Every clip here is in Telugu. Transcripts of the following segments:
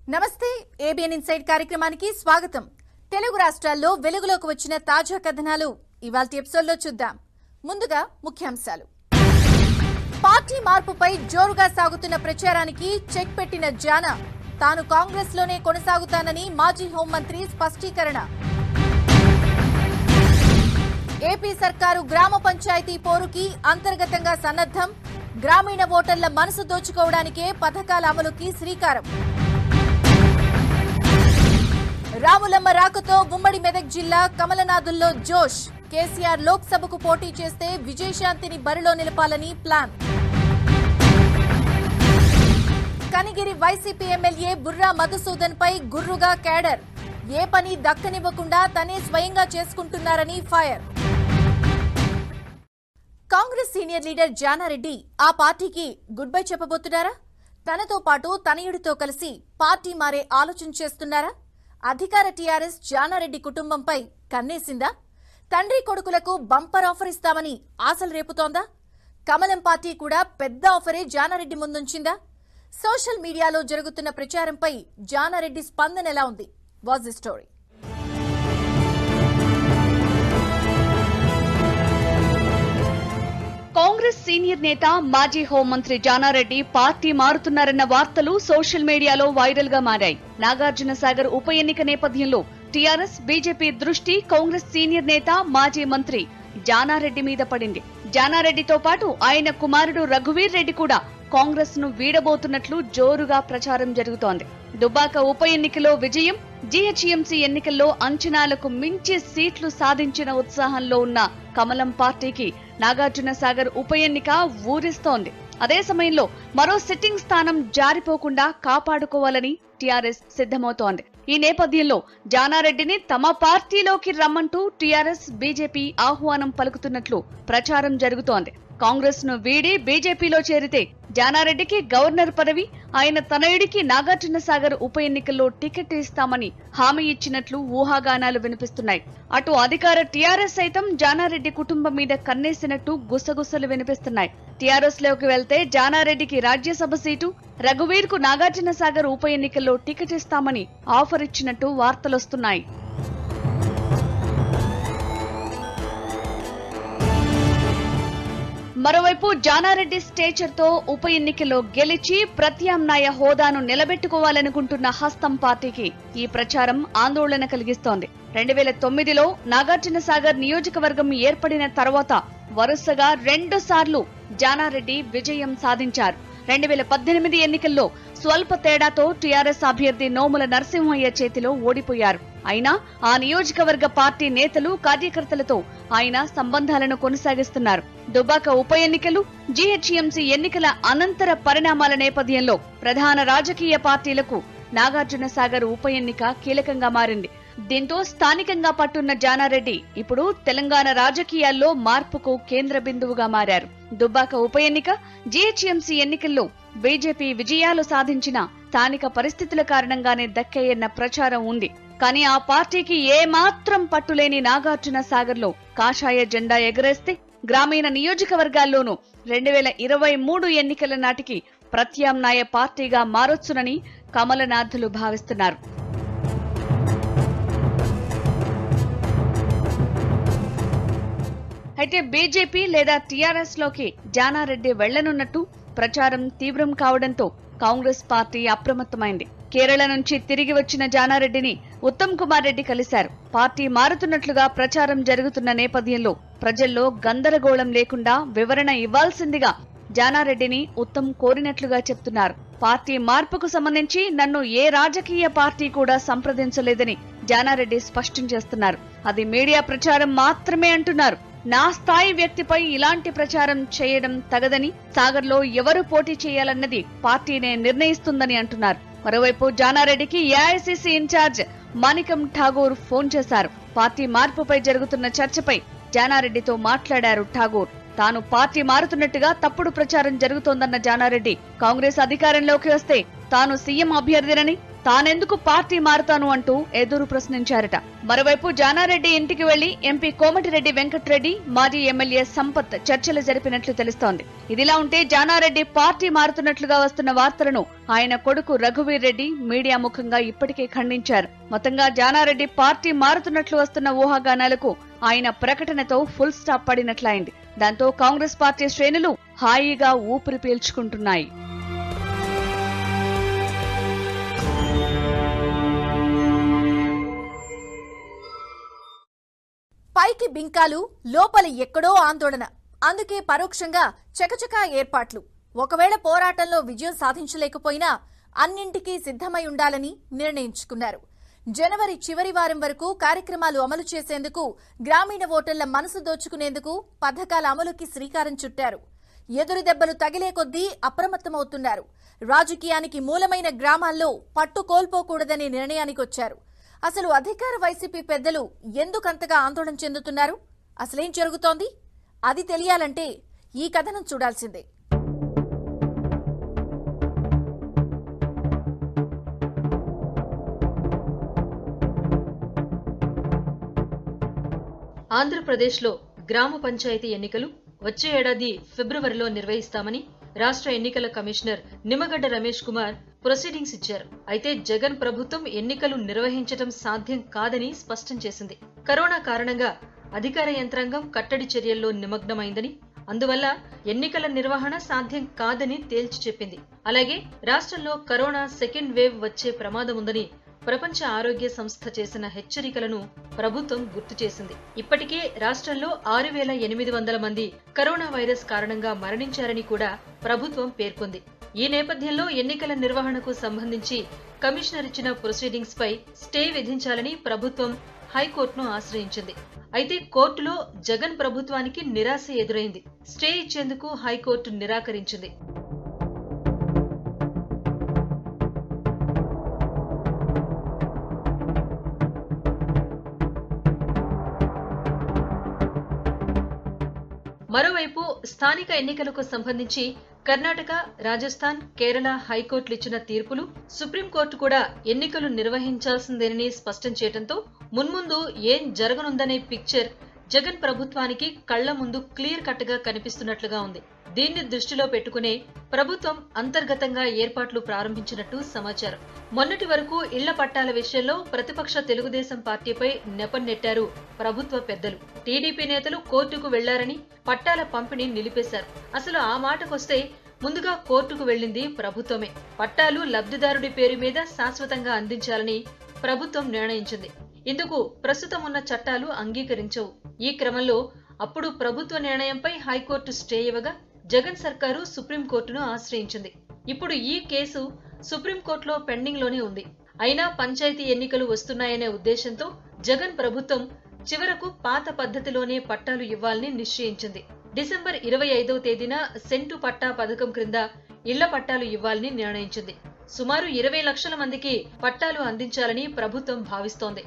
నమస్తే ఏబిఎన్ ఇన్సైడ్ కార్యక్రమానికి స్వాగతం తెలుగు రాష్ట్రాల్లో వెలుగులోకి వచ్చిన తాజా కథనాలు ఇవాళ ఎపిసోడ్లో చూద్దాం ముందుగా ముఖ్యాంశాలు పార్టీ మార్పుపై జోరుగా సాగుతున్న ప్రచారానికి చెక్ పెట్టిన జాన తాను కాంగ్రెస్ లోనే కొనసాగుతానని మాజీ హోంమంత్రి స్పష్టీకరణ ఏపీ సర్కారు గ్రామ పంచాయతీ పోరుకి అంతర్గతంగా సన్నద్దం గ్రామీణ ఓటర్ల మనసు దోచుకోవడానికే పథకాల అమలుకి శ్రీకారం రాములమ్మ రాకతో ఉమ్మడి మెదక్ జిల్లా కమలనాథుల్లో జోష్ కేసీఆర్ లోక్సభకు పోటీ చేస్తే విజయశాంతిని బరిలో నిలపాలని ప్లాన్ కనిగిరి వైసీపీ ఎమ్మెల్యే బుర్రా మధుసూదన్ పై గుర్రుగా కేడర్ ఏ పని దక్కనివ్వకుండా తనే స్వయంగా చేసుకుంటున్నారని fire Congress senior leader Janareddy ఆ పార్టీకి గుడ్ బై చెప్పబోతున్నారా తనతో పాటు తనయుడితో కలిసి పార్టీ మారే ఆలోచన చేస్తున్నారా అధికార టీఆర్ఎస్ జానారెడ్డి కుటుంబంపై కన్నేసిందా తండ్రి కొడుకులకు బంపర్ ఆఫర్ ఇస్తామని ఆశలు రేపుతోందా కమలం పార్టీ కూడా పెద్ద ఆఫరే జానారెడ్డి ముందుంచిందా సోషల్ మీడియాలో జరుగుతున్న ప్రచారంపై జానారెడ్డి స్పందన ఎలా ఉంది what's the story Congress senior నేత మాజీ హోంమంత్రి జానారెడ్డి పార్టీ మారుతున్నారన్న వార్తలు సోషల్ మీడియాలో వైరల్ గా మారాయి నాగార్జున సాగర్ ఉప ఎన్నిక నేపథ్యంలో టీఆర్ఎస్ బీజేపీ దృష్టి కాంగ్రెస్ సీనియర్ నేత మాజీ మంత్రి జానారెడ్డి మీద పడింది జానారెడ్డితో పాటు ఆయన కుమారుడు రఘువీర్ రెడ్డి కూడా కాంగ్రెస్ ను వీడబోతున్నట్లు జోరుగా ప్రచారం జరుగుతోంది దుబాక ఉప ఎన్నికలో విజయం జీహెచ్ఎంసీ ఎన్నికల్లో అంచనాలకు మించి సీట్లు సాధించిన ఉత్సాహంలో ఉన్న కమలం పార్టీకి నాగార్జున సాగర్ ఉప ఎన్నిక ఊరిస్తోంది అదే సమయంలో మరో సిట్టింగ్ స్థానం జారిపోకుండా కాపాడుకోవాలని టీఆర్ఎస్ సిద్ధమవుతోంది ఈ నేపథ్యంలో జానారెడ్డిని తమ పార్టీలోకి రమ్మంటూ టీఆర్ఎస్ బీజేపీ ఆహ్వానం పలుకుతున్నట్లు ప్రచారం జరుగుతోంది కాంగ్రెస్ ను వీడి బీజేపీలో చేరితే జానారెడ్డికి గవర్నర్ పదవి ఆయన తనయుడికి నాగార్జున సాగర్ ఉప ఎన్నికల్లో టికెట్ ఇస్తామని హామీ ఇచ్చినట్లు ఊహాగానాలు వినిపిస్తున్నాయి అటు అధికార టీఆర్ఎస్ సైతం జానారెడ్డి కుటుంబం మీద కన్నేసినట్టు గుసగుసలు వినిపిస్తున్నాయి టీఆర్ఎస్ లోకి వెళ్తే జానారెడ్డికి రాజ్యసభ సీటు రఘువీర్ కు నాగార్జున సాగర్ ఉప ఎన్నికల్లో టికెట్ ఇస్తామని ఆఫర్ ఇచ్చినట్టు వార్తలొస్తున్నాయి మరోవైపు జానారెడ్డి స్టేచర్ తో ఉప ఎన్నికలో గెలిచి ప్రత్యామ్నాయ హోదాను నిలబెట్టుకోవాలనుకుంటున్న హస్తం పార్టీకి ఈ ప్రచారం ఆందోళన కలిగిస్తోంది రెండు వేల తొమ్మిదిలో నాగార్జున సాగర్ నియోజకవర్గం ఏర్పడిన తర్వాత వరుసగా రెండు సార్లు జానారెడ్డి విజయం సాధించారు రెండు వేల పద్దెనిమిది ఎన్నికల్లో స్వల్ప తేడాతో టీఆర్ఎస్ అభ్యర్థి నోముల నరసింహయ్య చేతిలో ఓడిపోయారు అయినా ఆ నియోజకవర్గ పార్టీ నేతలు కార్యకర్తలతో ఆయన సంబంధాలను కొనసాగిస్తున్నారు దుబాక ఉప ఎన్నికలు జీహెచ్ఎంసీ ఎన్నికల అనంతర పరిణామాల నేపథ్యంలో ప్రధాన రాజకీయ పార్టీలకు నాగార్జున సాగర్ ఉప ఎన్నిక కీలకంగా మారింది దీంతో స్థానికంగా పట్టున్న జానారెడ్డి ఇప్పుడు తెలంగాణ రాజకీయాల్లో మార్పుకు కేంద్ర బిందువుగా మారారు దుబ్బాక ఉప ఎన్నిక జీహెచ్ఎంసీ ఎన్నికల్లో బీజేపీ విజయాలు సాధించిన స్థానిక పరిస్థితుల కారణంగానే దక్కాయన్న ప్రచారం ఉంది కానీ ఆ పార్టీకి ఏ మాత్రం పట్టులేని నాగార్జున సాగర్లో కాషాయ జెండా ఎగరేస్తే గ్రామీణ నియోజకవర్గాల్లోనూ రెండు వేల ఇరవై మూడు ఎన్నికల నాటికి ప్రత్యామ్నాయ పార్టీగా మారొచ్చునని కమలనాథులు భావిస్తున్నారు అయితే బీజేపీ లేదా టీఆర్ఎస్ లోకి జానారెడ్డి వెళ్లనున్నట్టు ప్రచారం తీవ్రం కావడంతో కాంగ్రెస్ పార్టీ అప్రమత్తమైంది కేరళ నుంచి తిరిగి వచ్చిన జానారెడ్డిని ఉత్తమ్ కుమార్ రెడ్డి కలిశారు పార్టీ మారుతున్నట్లుగా ప్రచారం జరుగుతున్న నేపథ్యంలో ప్రజల్లో గందరగోళం లేకుండా వివరణ ఇవ్వాల్సిందిగా జానారెడ్డిని ఉత్తమ్ కోరినట్లుగా చెప్తున్నారు పార్టీ మార్పుకు సంబంధించి నన్ను ఏ రాజకీయ పార్టీ కూడా సంప్రదించలేదని జానారెడ్డి స్పష్టం చేస్తున్నారు అది మీడియా ప్రచారం మాత్రమే అంటున్నారు నా స్థాయి వ్యక్తిపై ఇలాంటి ప్రచారం చేయడం తగదని సాగర్లో ఎవరు పోటీ చేయాలన్నది పార్టీనే నిర్ణయిస్తుందని అంటున్నారు మరోవైపు జానారెడ్డికి AICC in-charge Manickam Tagore phone చేశారు పార్టీ మార్పుపై జరుగుతున్న చర్చపై జానారెడ్డితో మాట్లాడారు ఠాగూర్ తాను పార్టీ మారుతున్నట్టుగా తప్పుడు ప్రచారం జరుగుతోందన్న జానారెడ్డి కాంగ్రెస్ అధికారంలోకి వస్తే తాను సీఎం అభ్యర్థినని తానెందుకు పార్టీ మారుతాను అంటూ ఎదురు ప్రశ్నించారట మరోవైపు జానారెడ్డి ఇంటికి వెళ్లి ఎంపీ కోమటిరెడ్డి వెంకట్రెడ్డి మాజీ ఎమ్మెల్యే సంపత్ చర్చలు జరిపినట్లు తెలుస్తోంది ఇదిలా ఉంటే జానారెడ్డి పార్టీ మారుతున్నట్లుగా వస్తున్న వార్తలను ఆయన కొడుకు రఘువీర్ రెడ్డి మీడియా ముఖంగా ఇప్పటికే ఖండించారు మొత్తంగా జానారెడ్డి పార్టీ మారుతున్నట్లు వస్తున్న ఊహాగానాలకు ఆయన ప్రకటనతో ఫుల్ స్టాప్ పడినట్లయింది దాంతో కాంగ్రెస్ పార్టీ శ్రేణులు హాయిగా ఊపిరి పీల్చుకుంటున్నాయి పైకి బింకాలు లోపల ఎక్కడో ఆందోళన అందుకే పరోక్షంగా చకచకా ఏర్పాట్లు ఒకవేళ పోరాటంలో విజయం సాధించలేకపోయినా అన్నింటికీ సిద్ధమై ఉండాలని నిర్ణయించుకున్నారు జనవరి చివరి వారం వరకు కార్యక్రమాలు అమలు చేసేందుకు గ్రామీణ ఓటర్ల మనసు దోచుకునేందుకు పథకాల అమలుకి శ్రీకారం చుట్టారు ఎదురు దెబ్బలు తగిలే కొద్దీ అప్రమత్తమవుతున్నారు రాజకీయానికి మూలమైన గ్రామాల్లో పట్టు కోల్పోకూడదనే నిర్ణయానికి వచ్చారు అసలు అధికార వైసీపీ పెద్దలు ఎందుకంతగా ఆందోళన చెందుతున్నారు అసలేం జరుగుతోంది అది తెలియాలంటే ఈ కథనం చూడాల్సిందే ఆంధ్రప్రదేశ్లో గ్రామ పంచాయతీ ఎన్నికలు వచ్చే ఏడాది ఫిబ్రవరిలో నిర్వహిస్తామని రాష్ట్ర ఎన్నికల కమిషనర్ నిమ్మగడ్డ రమేష్ కుమార్ ప్రొసీడింగ్స్ ఇచ్చారు అయితే జగన్ ప్రభుత్వం ఎన్నికలు నిర్వహించడం సాధ్యం కాదని స్పష్టం చేసింది కరోనా కారణంగా అధికార యంత్రాంగం కట్టడి చర్యల్లో నిమగ్నమైందని అందువల్ల ఎన్నికల నిర్వహణ సాధ్యం కాదని తేల్చి చెప్పింది అలాగే రాష్ట్రంలో కరోనా సెకండ్ వేవ్ వచ్చే ప్రమాదం ఉందని ప్రపంచ ఆరోగ్య సంస్థ చేసిన హెచ్చరికలను ప్రభుత్వం గుర్తు చేసింది ఇప్పటికే రాష్ట్రంలో ఆరు వేల ఎనిమిది వందల మంది కరోనా వైరస్ కారణంగా మరణించారని కూడా ప్రభుత్వం పేర్కొంది ఈ నేపథ్యంలో ఎన్నికల నిర్వహణకు సంబంధించి కమిషనర్ ఇచ్చిన ప్రొసీడింగ్స్ పై స్టే విధించాలని ప్రభుత్వం హైకోర్టును ఆశ్రయించింది అయితే కోర్టులో జగన్ ప్రభుత్వానికి నిరాశ ఎదురైంది స్టే ఇచ్చేందుకు హైకోర్టు నిరాకరించింది మరోవైపు స్థానిక ఎన్నికలకు సంబంధించి కర్ణాటక రాజస్థాన్ కేరళ హైకోర్టులు ఇచ్చిన తీర్పులు సుప్రీంకోర్టు కూడా ఎన్నికలు నిర్వహించాల్సిందేనని స్పష్టం చేయడంతో మున్ముందు ఏం జరగనుందనే పిక్చర్ జగన్ ప్రభుత్వానికి కళ్ల ముందు క్లియర్ కట్ గా కనిపిస్తున్నట్లుగా ఉంది దీన్ని దృష్టిలో పెట్టుకునే ప్రభుత్వం అంతర్గతంగా ఏర్పాట్లు ప్రారంభించినట్టు సమాచారం మొన్నటి వరకు ఇళ్ల పట్టాల విషయంలో ప్రతిపక్ష తెలుగుదేశం పార్టీపై నెపం నెట్టారు ప్రభుత్వ పెద్దలు టీడీపీ నేతలు కోర్టుకు వెళ్లారని పట్టాల పంపిణీ నిలిపేశారు అసలు ఆ మాటకొస్తే ముందుగా కోర్టుకు వెళ్లింది ప్రభుత్వమే పట్టాలు లబ్ధిదారుడి పేరు మీద శాశ్వతంగా అందించాలని ప్రభుత్వం నిర్ణయించింది ఇందుకు ప్రస్తుతం ఉన్న చట్టాలు అంగీకరించవు ఈ క్రమంలో అప్పుడు ప్రభుత్వ నిర్ణయంపై హైకోర్టు స్టే ఇవ్వగా జగన్ సర్కారు సుప్రీంకోర్టును ఆశ్రయించింది ఇప్పుడు ఈ కేసు సుప్రీంకోర్టులో పెండింగ్ లోనే ఉంది అయినా పంచాయతీ ఎన్నికలు వస్తున్నాయనే ఉద్దేశంతో జగన్ ప్రభుత్వం చివరకు పాత పద్ధతిలోనే పట్టాలు ఇవ్వాలని నిశ్చయించింది డిసెంబర్ ఇరవై ఐదవ తేదీన సెంటు పట్టా పథకం క్రింద ఇళ్ల పట్టాలు ఇవ్వాలని నిర్ణయించింది సుమారు ఇరవై లక్షల మందికి పట్టాలు అందించాలని ప్రభుత్వం భావిస్తోంది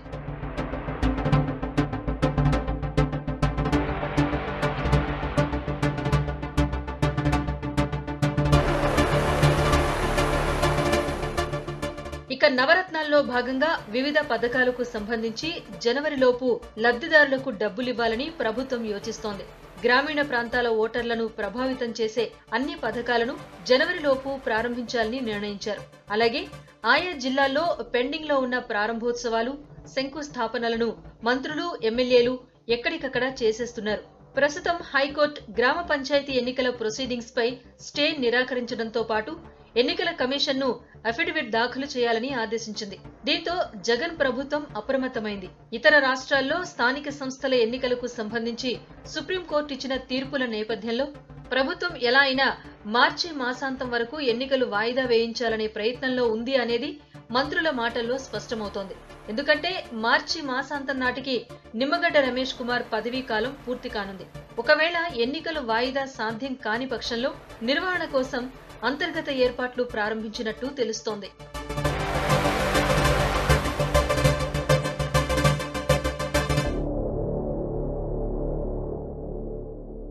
ఇక నవరత్నాల్లో భాగంగా వివిధ పథకాలకు సంబంధించి జనవరిలోపు లబ్ధిదారులకు డబ్బులివ్వాలని ప్రభుత్వం యోచిస్తోంది గ్రామీణ ప్రాంతాల ఓటర్లను ప్రభావితం చేసే అన్ని పథకాలను జనవరిలోపు ప్రారంభించాలని నిర్ణయించారు అలాగే ఆయా జిల్లాల్లో పెండింగ్ లో ఉన్న ప్రారంభోత్సవాలు శంకుస్థాపనలను మంత్రులు ఎమ్మెల్యేలు ఎక్కడికక్కడ చేసేస్తున్నారు ప్రస్తుతం హైకోర్టు గ్రామ పంచాయతీ ఎన్నికల ప్రొసీడింగ్స్ పై స్టే నిరాకరించడంతో పాటు ఎన్నికల కమిషన్ ను అఫిడవిట్ దాఖలు చేయాలని ఆదేశించింది దీంతో జగన్ ప్రభుత్వం అప్రమత్తమైంది ఇతర రాష్ట్రాల్లో స్థానిక సంస్థల ఎన్నికలకు సంబంధించి సుప్రీంకోర్టు ఇచ్చిన తీర్పుల నేపథ్యంలో ప్రభుత్వం ఎలా అయినా మార్చి మాసాంతం వరకు ఎన్నికలు వాయిదా వేయించాలనే ప్రయత్నంలో ఉంది అనేది మంత్రుల మాటల్లో స్పష్టమవుతోంది ఎందుకంటే మార్చి మాసాంతం నాటికి నిమ్మగడ్డ రమేష్ కుమార్ పదవీ కాలం పూర్తి కానుంది ఒకవేళ ఎన్నికలు వాయిదా సాధ్యం కాని పక్షంలో నిర్వహణ కోసం అంతర్గత ఏర్పాట్లు ప్రారంభించినట్టు తెలుస్తోంది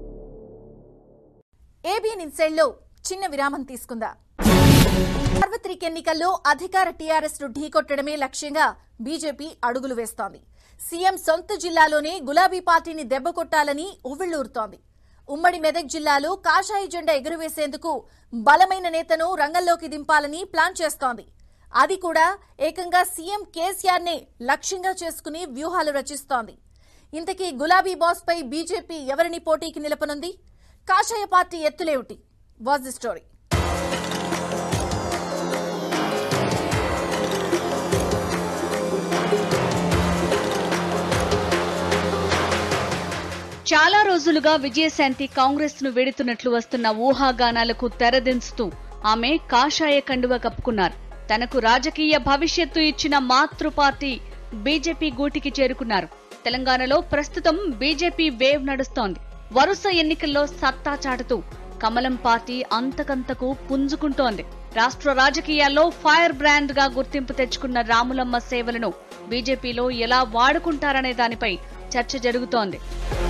ఏబిఎన్ ఇన్సైడ్ లో చిన్న విరామం తీసుకుందా సార్వత్రిక ఆటోమేటిక్ ఎన్నికల్లో అధికార టీఆర్ఎస్ ను ఢీకొట్టడమే లక్ష్యంగా బీజేపీ అడుగులు వేస్తోంది సీఎం సొంత జిల్లాలోనే గులాబీ పార్టీని దెబ్బకొట్టాలని ఉవ్విళ్లూరుతోంది ఉమ్మడి మెదక్ జిల్లాలో కాషాయ జెండా ఎగురవేసేందుకు బలమైన నేతను రంగంలోకి దింపాలని ప్లాన్ చేస్తోంది అది కూడా ఏకంగా సీఎం కేసీఆర్ నే లక్ష్యంగా చేసుకుని వ్యూహాలు రచిస్తోంది ఇంతకీ గులాబీ బాస్ పై బీజేపీ ఎవరిని పోటీకి నిలపనుంది కాషాయ పార్టీ ఎత్తులేమిటి వాజ్ ది స్టోరీ చాలా రోజులుగా విజయశాంతి కాంగ్రెస్ ను వెడుతున్నట్లు వస్తున్న ఊహాగానాలకు తెరదించుతూ ఆమె కాషాయ కండువ కప్పుకున్నారు తనకు రాజకీయ భవిష్యత్తు ఇచ్చిన మాతృ పార్టీ బీజేపీ గూటికి చేరుకున్నారు తెలంగాణలో ప్రస్తుతం బీజేపీ వేవ్ నడుస్తోంది వరుస ఎన్నికల్లో సత్తా చాటుతూ కమలం పార్టీ అంతకంతకు పుంజుకుంటోంది రాష్ట్ర రాజకీయాల్లో ఫైర్ బ్రాండ్ గా గుర్తింపు తెచ్చుకున్న రాములమ్మ సేవలను బీజేపీలో ఎలా వాడుకుంటారనే దానిపై చర్చ జరుగుతోంది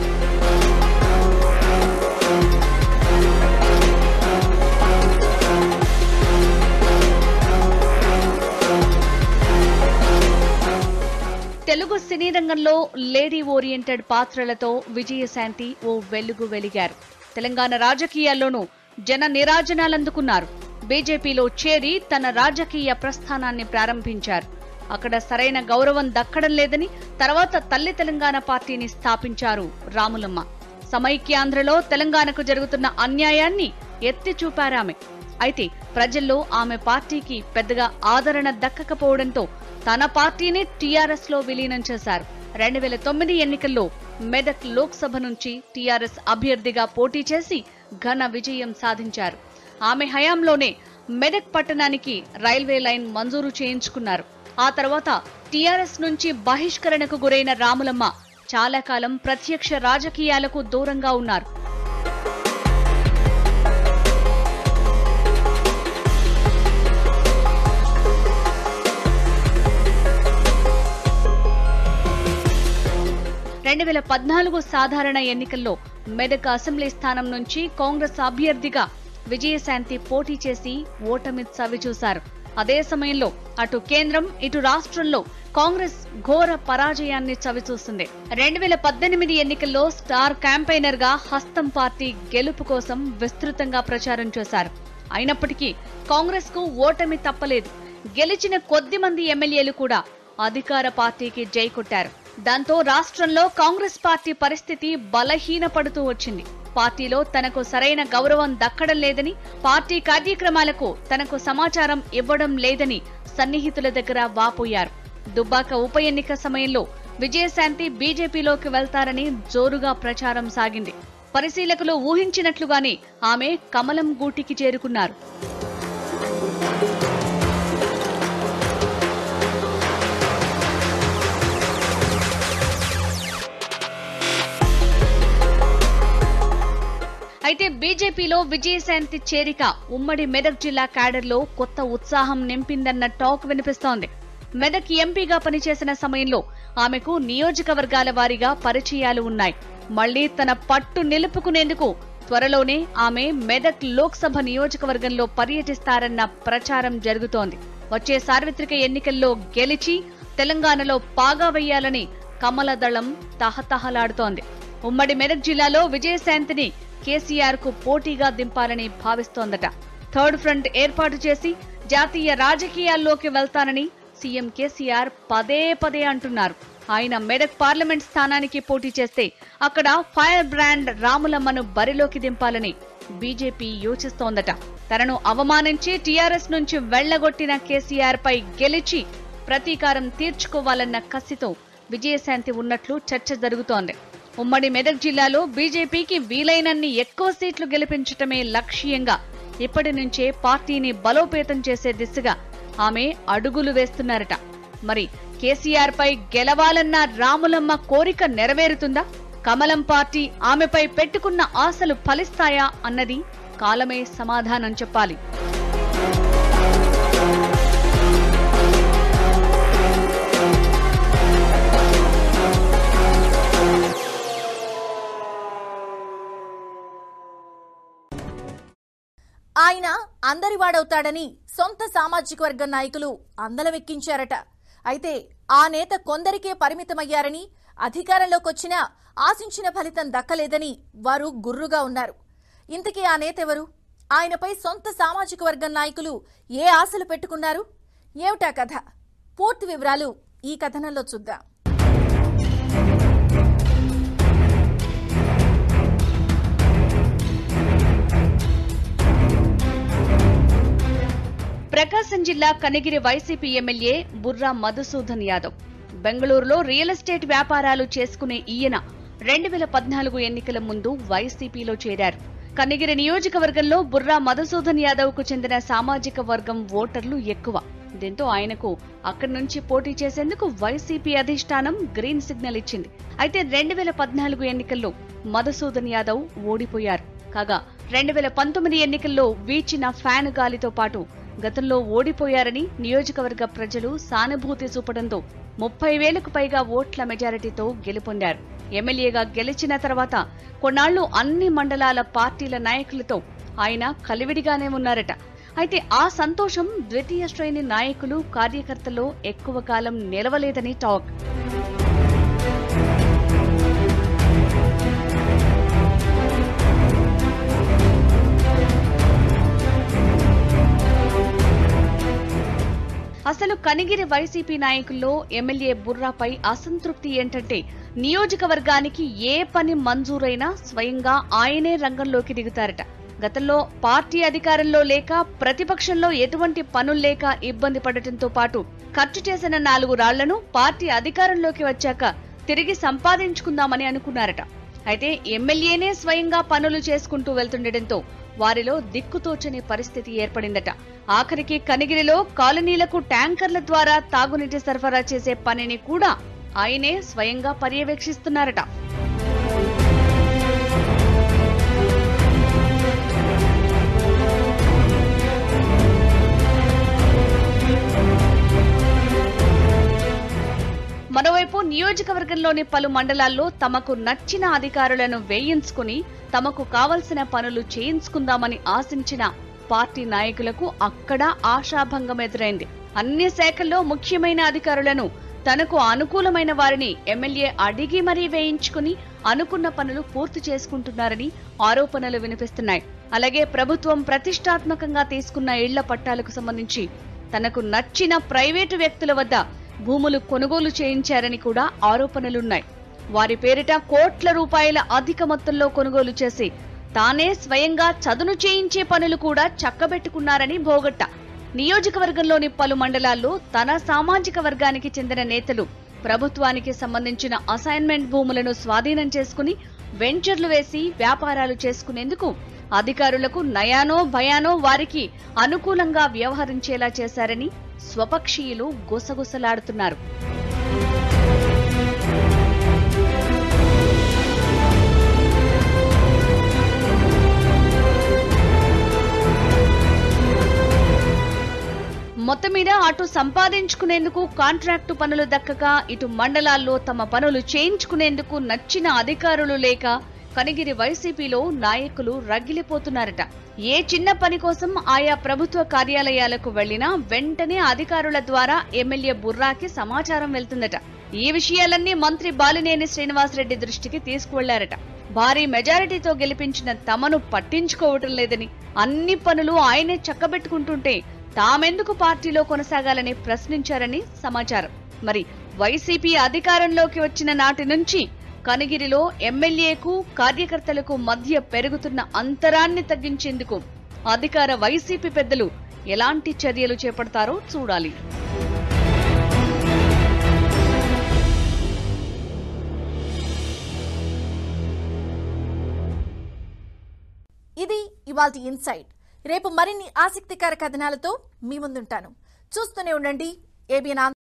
తెలుగు సినీ రంగంలో లేడీ ఓరియంటెడ్ పాత్రలతో విజయశాంతి ఓ వెలుగు వెలిగారు తెలంగాణ రాజకీయాల్లోనూ జన నిరాజనాలందుకున్నారు బీజేపీలో చేరి తన రాజకీయ ప్రస్థానాన్ని ప్రారంభించారు అక్కడ సరైన గౌరవం దక్కడం లేదని తర్వాత తల్లి తెలంగాణ పార్టీని స్థాపించారు రాములమ్మ సమైక్యాంధ్రలో తెలంగాణకు జరుగుతున్న అన్యాయాన్ని ఎత్తి చూపారామె అయితే ప్రజల్లో ఆమె పార్టీకి పెద్దగా ఆదరణ దక్కకపోవడంతో తన పార్టీని టీఆర్ఎస్ లో విలీనం చేశారు రెండు వేల తొమ్మిది ఎన్నికల్లో మెదక్ లోక్సభ నుంచి టీఆర్ఎస్ అభ్యర్థిగా పోటీ చేసి ఘన విజయం సాధించారు ఆమె హయాంలోనే మెదక్ పట్టణానికి రైల్వే లైన్ మంజూరు చేయించుకున్నారు ఆ తర్వాత టీఆర్ఎస్ నుంచి బహిష్కరణకు గురైన రాములమ్మ చాలా కాలం ప్రత్యక్ష రాజకీయాలకు దూరంగా ఉన్నారు రెండు వేల పద్నాలుగు సాధారణ ఎన్నికల్లో మెదక్ అసెంబ్లీ స్థానం నుంచి కాంగ్రెస్ అభ్యర్థిగా విజయశాంతి పోటీ చేసి ఓటమి చవిచూశారు అదే సమయంలో అటు కేంద్రం ఇటు రాష్ట్రంలో కాంగ్రెస్ ఘోర పరాజయాన్ని చవిచూస్తుంది రెండు వేల పద్దెనిమిది ఎన్నికల్లో స్టార్ క్యాంపెయినర్ గా హస్తం పార్టీ గెలుపు కోసం విస్తృతంగా ప్రచారం చేశారు అయినప్పటికీ కాంగ్రెస్ కు ఓటమి తప్పలేదు గెలిచిన కొద్ది మంది ఎమ్మెల్యేలు కూడా అధికార పార్టీకి జై కొట్టారు దాంతో రాష్ట్రంలో కాంగ్రెస్ పార్టీ పరిస్థితి బలహీనపడుతూ వచ్చింది పార్టీలో తనకు సరైన గౌరవం దక్కడం లేదని పార్టీ కార్యక్రమాలకు తనకు సమాచారం ఇవ్వడం లేదని సన్నిహితుల దగ్గర వాపోయారు దుబ్బాక ఉప ఎన్నిక సమయంలో విజయశాంతి బీజేపీలోకి వెళ్తారని జోరుగా ప్రచారం సాగింది పరిశీలకులు ఊహించినట్లుగానే ఆమె కమలం గూటికి చేరుకున్నారు అయితే బీజేపీలో విజయశాంతి చేరిక ఉమ్మడి మెదక్ జిల్లా క్యాడర్లో కొత్త ఉత్సాహం నింపిందన్న టాక్ వినిపిస్తోంది మెదక్ ఎంపీగా పనిచేసిన సమయంలో ఆమెకు నియోజకవర్గాల వారీగా పరిచయాలు ఉన్నాయి మళ్లీ తన పట్టు నిలుపుకునేందుకు త్వరలోనే ఆమె మెదక్ లోక్సభ నియోజకవర్గంలో పర్యటిస్తారన్న ప్రచారం జరుగుతోంది వచ్చే సార్వత్రిక ఎన్నికల్లో గెలిచి తెలంగాణలో పాగా వేయాలని కమలదళం తహతహలాడుతోంది ఉమ్మడి మెదక్ జిల్లాలో విజయశాంతిని కేసీఆర్ కు పోటీగా దింపాలని భావిస్తోందట థర్డ్ ఫ్రంట్ ఏర్పాటు చేసి జాతీయ రాజకీయాల్లోకి వెళ్తానని సీఎం కేసీఆర్ పదే పదే అంటున్నారు ఆయన మెదక్ పార్లమెంట్ స్థానానికి పోటీ చేస్తే అక్కడ ఫైర్ బ్రాండ్ రాములమ్మను బరిలోకి దింపాలని బీజేపీ యోచిస్తోందట తనను అవమానించి టీఆర్ఎస్ నుంచి వెళ్లగొట్టిన కేసీఆర్ పై గెలిచి ప్రతీకారం తీర్చుకోవాలన్న కసితో విజయశాంతి ఉన్నట్లు చర్చ జరుగుతోంది ఉమ్మడి మెదక్ జిల్లాలో బీజేపీకి వీలైనన్ని ఎక్కువ సీట్లు గెలిపించటమే లక్ష్యంగా ఇప్పటి నుంచే పార్టీని బలోపేతం చేసే దిశగా ఆమె అడుగులు వేస్తున్నారట మరి కేసీఆర్ పై గెలవాలన్న రాములమ్మ కోరిక నెరవేరుతుందా కమలం పార్టీ ఆమెపై పెట్టుకున్న ఆశలు ఫలిస్తాయా అన్నది కాలమే సమాధానం చెప్పాలి ఆయన అందరివాడవుతాడని సొంత సామాజిక వర్గ నాయకులు అందలమెక్కించారట అయితే ఆ నేత కొందరికే పరిమితమయ్యారని అధికారంలోకొచ్చినా ఆశించిన ఫలితం దక్కలేదని వారు గుర్రుగా ఉన్నారు ఇంతకీ ఆ నేత ఎవరు ఆయనపై సొంత సామాజిక వర్గం నాయకులు ఏ ఆశలు పెట్టుకున్నారు ఏమిటా కథ పూర్తి వివరాలు ఈ కథనంలో చూద్దాం ప్రకాశం జిల్లా కనిగిరి వైసీపీ ఎమ్మెల్యే బుర్రా మధుసూదన్ యాదవ్ బెంగళూరులో రియల్ ఎస్టేట్ వ్యాపారాలు చేసుకునే ఈయన రెండు వేల పద్నాలుగు ఎన్నికల ముందు వైసీపీలో చేరారు కనిగిరి నియోజకవర్గంలో బుర్రా మధుసూదన్ యాదవ్ కు చెందిన సామాజిక వర్గం ఓటర్లు ఎక్కువ దీంతో ఆయనకు అక్కడి నుంచి పోటీ చేసేందుకు వైసీపీ అధిష్టానం గ్రీన్ సిగ్నల్ ఇచ్చింది అయితే రెండు వేల పద్నాలుగు ఎన్నికల్లో మధుసూదన్ యాదవ్ ఓడిపోయారు కాగా రెండు వేల పంతొమ్మిది ఎన్నికల్లో వీచిన ఫ్యాన్ గాలితో పాటు గతంలో ఓడిపోయారని నియోజకవర్గ ప్రజలు సానుభూతి చూపడంతో ముప్పై వేలకు పైగా ఓట్ల మెజారిటీతో గెలుపొందారు ఎమ్మెల్యేగా గెలిచిన తర్వాత కొన్నాళ్లు అన్ని మండలాల పార్టీల నాయకులతో ఆయన కలివిడిగానే ఉన్నారట అయితే ఆ సంతోషం ద్వితీయ శ్రేణి నాయకులు కార్యకర్తల్లో ఎక్కువ కాలం నిలవలేదని టాక్ అసలు కనిగిరి వైసీపీ నాయకుల్లో ఎమ్మెల్యే బుర్రాపై అసంతృప్తి ఏంటంటే నియోజకవర్గానికి ఏ పని మంజూరైనా స్వయంగా ఆయనే రంగంలోకి దిగుతారట గతంలో పార్టీ అధికారంలో లేక ప్రతిపక్షంలో ఎటువంటి పనులు లేక ఇబ్బంది పడటంతో పాటు ఖర్చు చేసిన నాలుగు రాళ్లను పార్టీ అధికారంలోకి వచ్చాక తిరిగి సంపాదించుకుందామని అనుకున్నారట అయితే ఎమ్మెల్యేనే స్వయంగా పనులు చేసుకుంటూ వెళ్తుండటంతో వారిలో దిక్కుతోచని పరిస్థితి ఏర్పడిందట ఆఖరికి కనిగిరిలో కాలనీలకు ట్యాంకర్ల ద్వారా తాగునీటి సరఫరా చేసే పనిని కూడా ఆయనే స్వయంగా పర్యవేక్షిస్తున్నారట మరోవైపు నియోజకవర్గంలోని పలు మండలాల్లో తమకు నచ్చిన అధికారులను వేయించుకుని తమకు కావలసిన పనులు చేయించుకుందామని ఆశించిన పార్టీ నాయకులకు అక్కడ ఆశాభంగం ఎదురైంది అన్ని శాఖల్లో ముఖ్యమైన అధికారులను తనకు అనుకూలమైన వారిని ఎమ్మెల్యే అడిగి మరీ వేయించుకుని అనుకున్న పనులు పూర్తి చేసుకుంటున్నారని ఆరోపణలు వినిపిస్తున్నాయి అలాగే ప్రభుత్వం ప్రతిష్టాత్మకంగా తీసుకున్న ఇళ్ల పట్టాలకు సంబంధించి తనకు నచ్చిన ప్రైవేటు వ్యక్తుల వద్ద భూములు కొనుగోలు చేయించారని కూడా ఆరోపణలున్నాయి వారి పేరిట కోట్ల రూపాయల అధిక మొత్తంలో కొనుగోలు చేసి తానే స్వయంగా చదును చేయించే పనులు కూడా చక్కబెట్టుకున్నారని భోగట్ట నియోజకవర్గంలోని పలు మండలాల్లో తన సామాజిక వర్గానికి చెందిన నేతలు ప్రభుత్వానికి సంబంధించిన అసైన్మెంట్ భూములను స్వాధీనం చేసుకుని వెంచర్లు వేసి వ్యాపారాలు చేసుకునేందుకు అధికారులకు నయానో భయానో వారికి అనుకూలంగా వ్యవహరించేలా చేశారని స్వపక్షీయులు గుసగుసలాడుతున్నారు మొత్తం మీద అటు సంపాదించుకునేందుకు కాంట్రాక్టు పనులు దక్కక ఇటు మండలాల్లో తమ పనులు చేయించుకునేందుకు నచ్చిన అధికారులు లేక కనిగిరి వైసీపీలో నాయకులు రగిలిపోతున్నారట ఏ చిన్న పని కోసం ఆయా ప్రభుత్వ కార్యాలయాలకు వెళ్లినా వెంటనే అధికారుల ద్వారా ఎమ్మెల్యే బుర్రాకి సమాచారం వెళ్తుందట ఈ విషయాలన్నీ మంత్రి బాలినేని శ్రీనివాసరెడ్డి దృష్టికి తీసుకువెళ్లారట భారీ మెజారిటీతో గెలిపించిన తమను పట్టించుకోవటం లేదని అన్ని పనులు ఆయనే చక్కబెట్టుకుంటుంటే తామెందుకు పార్టీలో కొనసాగాలని ప్రశ్నించారని సమాచారం మరి వైసీపీ అధికారంలోకి వచ్చిన నాటి నుంచి కనిగిరిలో ఎమ్మెల్యేకు కార్యకర్తలకు మధ్య పెరుగుతున్న అంతరాన్ని తగ్గించేందుకు అధికార వైసీపీ పెద్దలు ఎలాంటి చర్యలు చేపడతారో చూడాలి ఇది ఇవాల్టి ఇన్సైట్ రేపు మరిన్ని ఆసక్తికర కథనాలతో మీ ముందుంటాను చూస్తూనే ఉండండి ఏబిఎన్